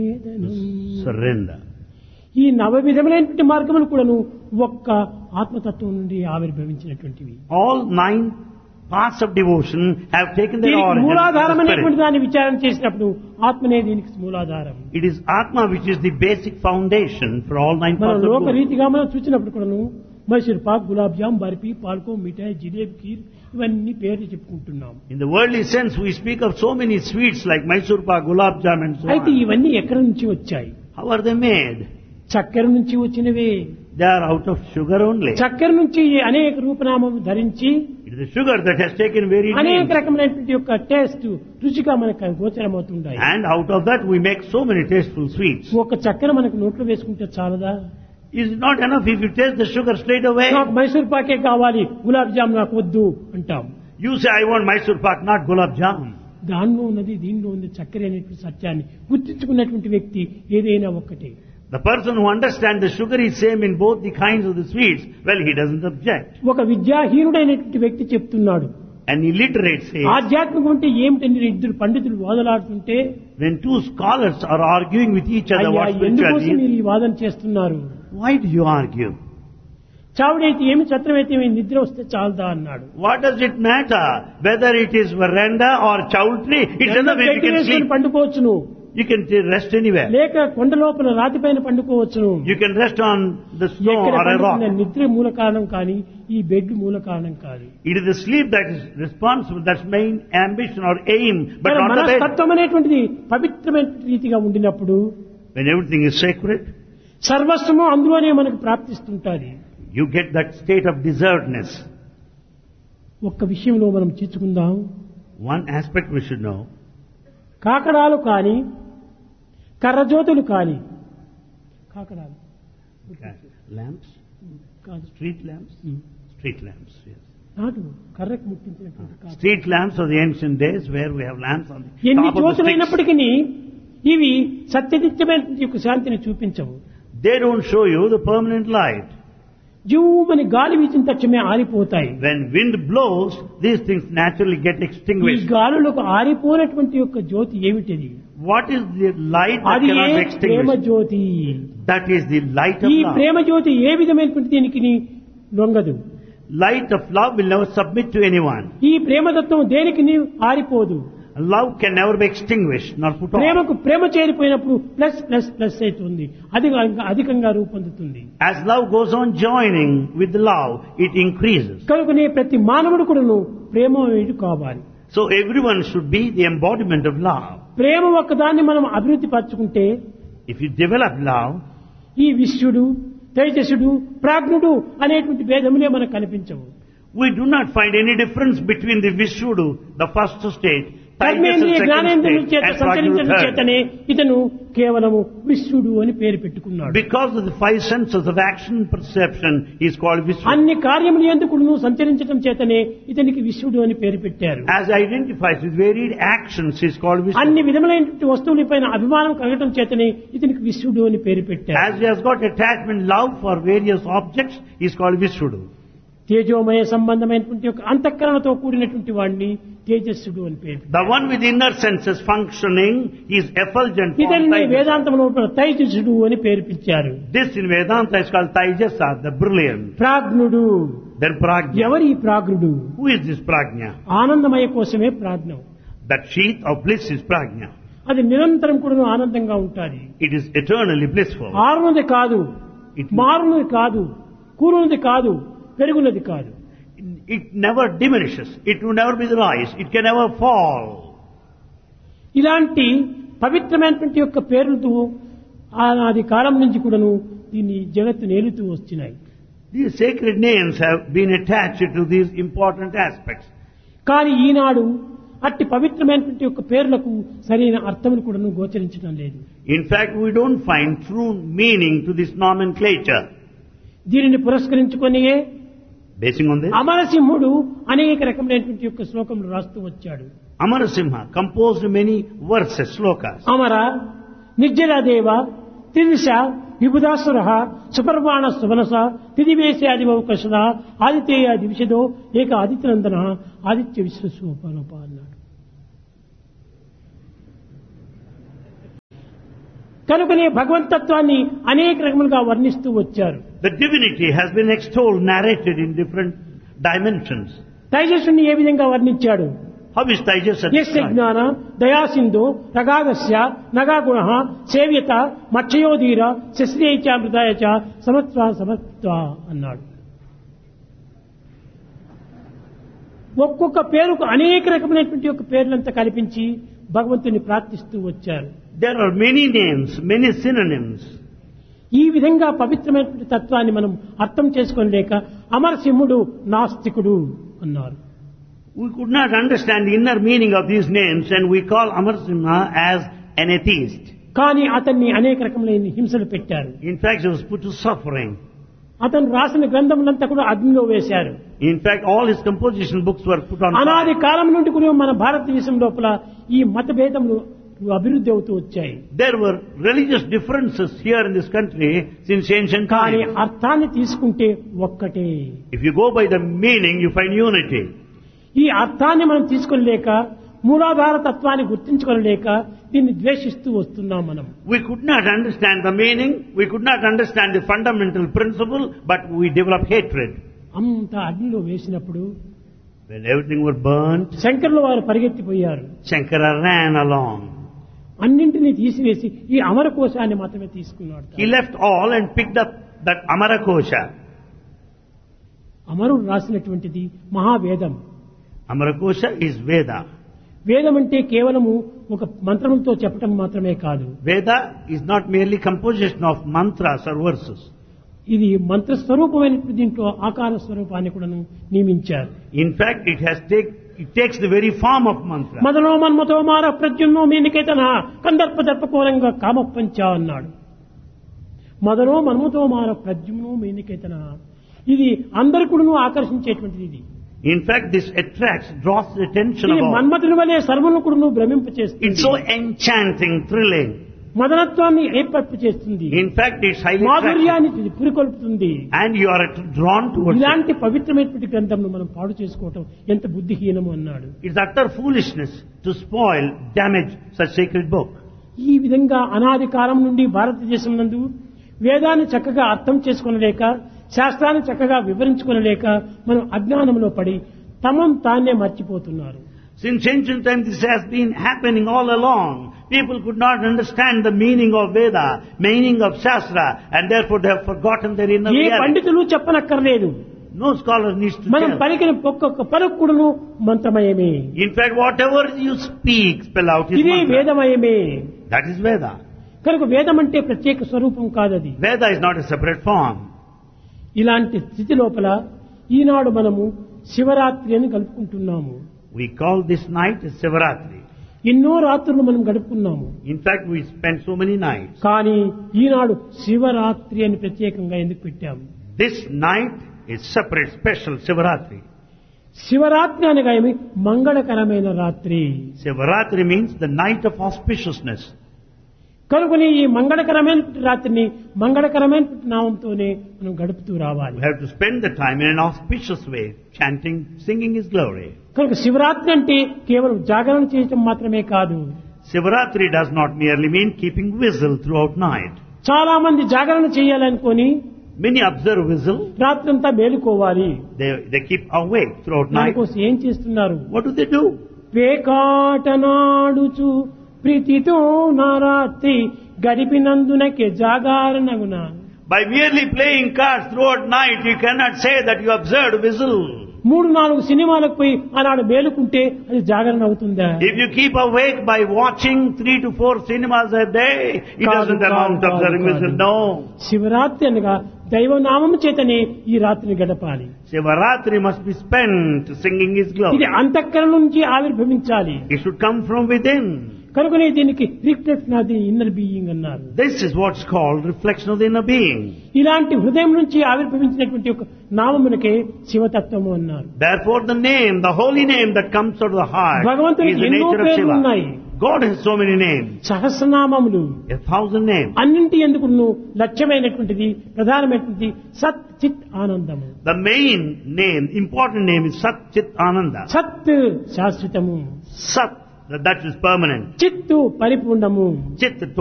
surrender. ఈ నవ విధములైనటువంటి మార్గములు కూడాను ఒక్క ఆత్మతత్వం నుండి ఆవిర్భవించినటువంటివి All nine paths of devotion have taken their దీనికి origin from మూలాధారం the అనేటువంటి spirit. దాన్ని విచారణ చేసినప్పుడు ఆత్మనే దీనికి మూలాధారం It is Atma which is the basic foundation for all nine మన paths of లోక devotion. రీతిగా మనం చూసినప్పుడు కూడాను మైసూర్ పాక్ గులాబ్ జామ్ బర్ఫీ పాల్కో మిఠాయి జిలేబీ ఖీర్ ఇవన్నీ పేర్లు చెప్పుకుంటున్నాం In the worldly sense, we speak of so many sweets like Mysore pak, gulab jam and so అయితే on. ఇవన్నీ ఎక్కడి నుంచి వచ్చాయి How are they made? చక్కెర నుంచి వచ్చినవే They are out of sugar only. చక్కెర నుంచి అనేక రూపనామం ధరించి It is the sugar that has taken varied అనేక names. రకమైనటువంటి యొక్క టేస్ట్ రుచిగా మనకు గోచరమవుతుంటాయి And out of that we make so many tasteful sweets. ఒక చక్కెర మనకు నోట్లో వేసుకుంటే చాలదా Is it not enough if you taste the sugar straight away? నాకు మైసూర్ పాకే కావాలి గులాబ్ జామ్ నాకు వద్దు అంటాం You say, I want Mysore pak, not gulab jam. దానిలో ఉన్నది దీనిలో ఉంది చక్కెర అనేటువంటి సత్యాన్ని గుర్తించుకున్నటువంటి వ్యక్తి ఏదైనా ఒక్కటే The person who understands the sugar is same in both the kinds of the sweets, well, he doesn't object. ఒక విద్యాహీనుడైనటువంటి వ్యక్తి చెప్తున్నాడు An illiterate says, ఆధ్యాత్మికం అంటే ఏమిటని ఇద్దరు పండితులు వాదలాడుతుంటే when two scholars are arguing with each other అయ్యా what ఎందుకోసం spirituality మీరు ఈ వాదన చేస్తున్నారు why do you argue? చావుడైతే ఏమి చత్రమైతే ఏమి నిద్ర వస్తే చాలదా అన్నాడు What does it matter whether it is veranda or chowtry? It doesn't ఎండ matter. You పెట్టి can వేసుకొని sleep. పండుకోవచ్చును You can t- rest anywhere. లేక కొండ లోపల రాతిపైన పండుకోవచ్చును You can rest on the snow ఎక్కడ or a పండుకున్న rock. నిద్ర మూల కారణం కానీ ఈ బెడ్ మూల కారణం కాదు It is the sleep that is responsible. That's main ambition or aim, but మన not the bed. మనస్తత్వం అనేటువంటిది పవిత్రమైన రీతిగా ఉండినప్పుడు When everything is sacred, సర్వస్వము అందులోనే మనకు ప్రాప్తిస్తుంటాది you get that state of deservedness. ఒక్క విషయంలో మనం చీచుకుందాం One aspect we should know. కాకడాలు కాని కర్రజ్యోతులు కాని కాకడాలు Lamps, కాదు street lamps, street lamps. Yes. నాటు కర్రకు ముట్టించినటువంటి కాదు Street lamps of the ancient days, where we have lamps on the ఎన్ని top of the sticks. జ్యోతులైనప్పటికీ ఇవి సత్యనిత్యమైన యొక్క శాంతిని చూపించవు They don't show you the permanent light. జీవమని గాలి వీచిన తక్షణమే ఆరిపోతాయి When wind blows, these things naturally get ఈ extinguished. గాలులకు ఆరిపోయినటువంటి యొక్క జ్యోతి ఏమిటిది What is the light that అది cannot be A Prema extinguished? Jyothi That is the light of ఈ love. ప్రేమ జ్యోతి ఏ విధమైనటువంటి దీనికి లొంగదు Light of love will never submit to anyone. ఈ ప్రేమతత్వం దేనికి ఆరిపోదు Love can never be extinguished nor put off. ప్రేమకు ప్రేమ చేరిపోయినప్పుడు plus plus plus అవుతుంది అది అధికంగా రూపొందుతుంది As love goes on joining with love, it increases. కనుకనే ప్రతి మానవుడు కూడాను ప్రేమమయుడు కావాలి So everyone should be the embodiment of love. ప్రేమ ఒక్కదాన్ని మనం అభివృద్ధి పరచుకుంటే If you develop love, ఈ విశ్వడు తేజసుడు ప్రాజ్ఞుడు అనేటువంటి భేదములే మనకు కనిపించవు we do not find any difference between the Vishuddhu, the first state, Tejas, కర్మేంద్రియ the second జ్ఞానేంద్రియుల state, చేత and Prajna, సంచరించడం the third. చేతనే ఇతను కేవలము విశ్వడు అని పేరు పెట్టుకున్నాడు Because of the five senses of action and perception, he is called Vishuddha. అన్ని కార్యములు ఎందుకు సంచరించడం చేతనే ఇతనికి విశ్వడు అని పేరు పెట్టారు As identifies with varied actions, he is called Vishuddha. అన్ని విధములైనటువంటి వస్తువులపైన అభిమానం కలగటం చేతనే ఇతనికి విశ్వడు అని పేరు పెట్టారు As he has got attachment, love for various objects, he is called Vishuddha. తేజోమయ సంబంధమైనటువంటి ఒక అంతఃకరణతో కూడినటువంటి వాడిని తేజస్సుడు అని పేరు The one with inner senses functioning, he is effulgent. form, ఇతన్ని Tejas. వేదాంతం లోపల తైజసుడు అని పేరు పిలిచారు This in Vedanta is called Taijasa, the brilliant. ప్రాజ్ఞుడు Then Prajna. ఎవరి ఈ ప్రాజ్ఞుడు Who is this Prajna? ఆనందమయ కోసమే ప్రాజ్ఞం That sheath of bliss is Prajna. అది నిరంతరం కూడా ఆనందంగా ఉంటుంది It is eternally blissful. ఆరునది కాదు It, మారునది కాదు కూరునది కాదు పెరుగునది కాదు it never diminishes. It will never be the rise. It can never fall. ఇలాంటి పవిత్రమైనటువంటి యొక్క పేర్లతో ఆనాది కాలం నుంచి కూడాను దీన్ని జగత్తు నేలుతూ వస్తున్నాయి These sacred names have been attached to these important aspects. కానీ ఈనాడు అట్టి పవిత్రమైనటువంటి యొక్క పేర్లకు సరైన అర్థములు కూడాను గోచరించడం లేదు In fact, we don't find true meaning to this nomenclature. దీనిని పురస్కరించుకొనియే Basing on this, అమరసింహుడు అనేక రకమైనటువంటి యొక్క శ్లోకములు రాస్తూ వచ్చాడు Amarasimha composed many verses, slokas. అమర నిర్జలదేవ తిరిశ విబుధాసుర సుపర్వాణ సుమనస తిదివేశాదివకషద ఆదిత్యేయ దివిషదో ఏక ఆదిత్యనందన ఆదిత్య విశ్వస్వపనప అన్నాడు కనుకనే భగవంతత్వాన్ని అనేక రకములుగా వర్ణిస్తూ వచ్చారు The divinity has been extolled, narrated in different dimensions. తైజస్సుని ఏ విధంగా వర్ణించాడు How is Tejas యస్య described? జ్ఞాన దయాసింధు రగాగస్య నగాగుణ సేవ్యత మక్షయోధీర శశ్రేచ మృదాయచ సమత్వ సమత్వ అన్నాడు ఒక్కొక్క పేరుకు అనేక రకమైనటువంటి యొక్క పేర్లంతా కల్పించి భగవంతుని ప్రార్థిస్తూ వచ్చారు There are many names, many synonyms. ఈ విధంగా పవిత్రమైనటువంటి తత్వాన్ని మనం అర్థం చేసుకోలేక అమరసింహుడు నాస్తికుడు అన్నారు We could not understand the inner meaning of these names and we call Amarsimha as an atheist. కానీ అతన్ని అనేక రకములైన హింసలు పెట్టారు In fact, he was put to suffering. అతను రాసిన గ్రంథములంతా కూడా అగ్నిలో వేశారు In fact, all his composition books were put on అనాది fire. కాలం నుండి కూడా మన భారతదేశం లోపల ఈ మతభేదములు అభివృద్ధి అవుతూ వచ్చాయి There were religious differences here in this country since ancient కానీ times. అర్థాన్ని తీసుకుంటే ఒక్కటే If you go by the meaning, you find unity. ఈ అర్థాన్ని మనం తీసుకోలేక మూలాధార తత్వాన్ని గుర్తించుకోలేక దీన్ని ద్వేషిస్తూ వస్తున్నాం మనం We could not understand the meaning, we could not understand the fundamental principle, but we developed hatred. అంత అగ్నిలో వేసినప్పుడు When everything was burnt, శంకర్లు వారు పరిగెత్తిపోయారు Shankara ran along. అన్నింటినీ తీసివేసి ఈ అమర కోశాన్ని మాత్రమే తీసుకున్నాడు He left all and picked up that Amarakosha. అమరుడు రాసినటువంటిది మహావేదం Amarakosha is Veda. వేదం అంటే కేవలము ఒక మంత్రములతో చెప్పటం మాత్రమే కాదు Veda is not merely composition of mantras or verses. ఇది మంత్ర స్వరూపమైనటువంటి దీంట్లో ఆకార స్వరూపాన్ని కూడాను నియమించారు In fact, it has take, it takes the very form of mantra. మదనో మన్మతో మార ప్రద్యున్నో మీనికేతన కందర్ప దర్పకోరంగా కామపంచ అన్నాడు మదనో మన్మతో మార ప్రద్యుమ్నో మీనికేతన ఇది అందరు కూడాను ఆకర్షించేటువంటిది ఇది In fact, this attracts, draws the attention ఇది of all. మన్మథుని వలె సర్వను కూడాను It's భ్రమింపచేస్తుంది so enchanting, thrilling. మదనత్వాన్ని ఏర్పరపు చేస్తుంది In fact, it's highly attractive. మాధుర్యాన్ని పురికొల్పుతుంది And you are drawn towards it. ఇలాంటి పవిత్రమైనటువంటి గ్రంథంను మనం పాడు చేసుకోవటం ఎంత బుద్ధిహీనము అన్నాడు It's utter foolishness to spoil, damage such sacred book. ఈ విధంగా అనాది కాలం నుండి భారతదేశం నందు వేదాన్ని చక్కగా అర్థం చేసుకొనలేక శాస్త్రాన్ని చక్కగా వివరించుకొనలేక మనం అజ్ఞానంలో పడి తమం తాన్నే మర్చిపోతున్నారు Since ancient times this has been happening all along. People could not understand the meaning of Veda, meaning of Shastra, and therefore they have forgotten their inner A reality. పండితులు చెప్పనక్కర్లేదు No scholar needs to మనం tell. పలికిన ఒక్కొక్క పలుకుడును మంత్రమయమే In fact, whatever you speak, spell out is ఇది mantra. వేదమయమే That is Veda. కనుక వేదం అంటే ప్రత్యేక స్వరూపం కాదది Veda is not a separate form. ఇలాంటి స్థితి లోపల ఈనాడు మనము శివరాత్రి అని గడుపుకుంటున్నాము We call this night as Sivaratri. ఎన్నో రాత్రులు మనం గడుపుకున్నాము In fact, we spend so many nights. కానీ ఈనాడు శివరాత్రి అని ప్రత్యేకంగా ఎందుకు పెట్టాము This night is separate, special Sivaratri. Shivaratri అనగా ఏమి మంగళకరమైన రాత్రి Sivaratri means the night of auspiciousness. కనుకొని ఈ మంగళకరమైన రాత్రిని మంగళకరమైన నామంతోనే మనం గడుపుతూ రావాలి We have to spend the time in an auspicious way, chanting, singing His glory. కనుక శివరాత్రి అంటే కేవలం జాగరణ చేయటం మాత్రమే కాదు Sivaratri does not merely mean keeping whistle throughout night. చాలా మంది జాగరణ చేయాలనుకొని Many observe whistle, రాత్రంతా మేలుకోవాలి they, they keep awake throughout night. దానికోసం ఏం చేస్తున్నారు What do they do? పేకాటనాడుచు ప్రీతితో నా రాత్రి గడిపినందునకే జాగారణగున By merely playing cards throughout night, you cannot say that you observed whistle. మూడు నాలుగు సినిమాలకు పోయి ఆనాడు మేలుకుంటే అది జాగరణ అవుతుందా If you keep awake by watching three to four cinemas a day, it Kaadu, doesn't kaadu, amount to kaadu, observing kaadu. whistle. No. Shivaratri అనగా దైవనామం చేతనే ఈ రాత్రిని గడపాలి Sivaratri must be spent singing His ఇది glory. అంతఃకరణ నుంచి ఆవిర్భవించాలి It should come from within. కనుకనే దీనికి reflection of the inner being అన్నారు This is what's called reflection of the inner being. ఇలాంటి హృదయం నుంచి ఆవిర్భవించినటువంటి ఒక నామమునకే శివతత్వము అన్నారు Therefore the name, the holy name that comes out of the heart భగవంతునికి is the ఎన్నో nature of పేర్లు Shiva. ఉన్నాయి. God has so many names, సహస్రనామములు a thousand names. అన్నింటి ఎందుకు లక్ష్యమైనటువంటిది ప్రధానమైనటువంటిది సత్ చిత్ ఆనందము The main name, important name is Sat Chit Ananda. సత్ శాశ్వతము Sat, that that is permanent. చిత్తు పరిపూర్ణము Chit,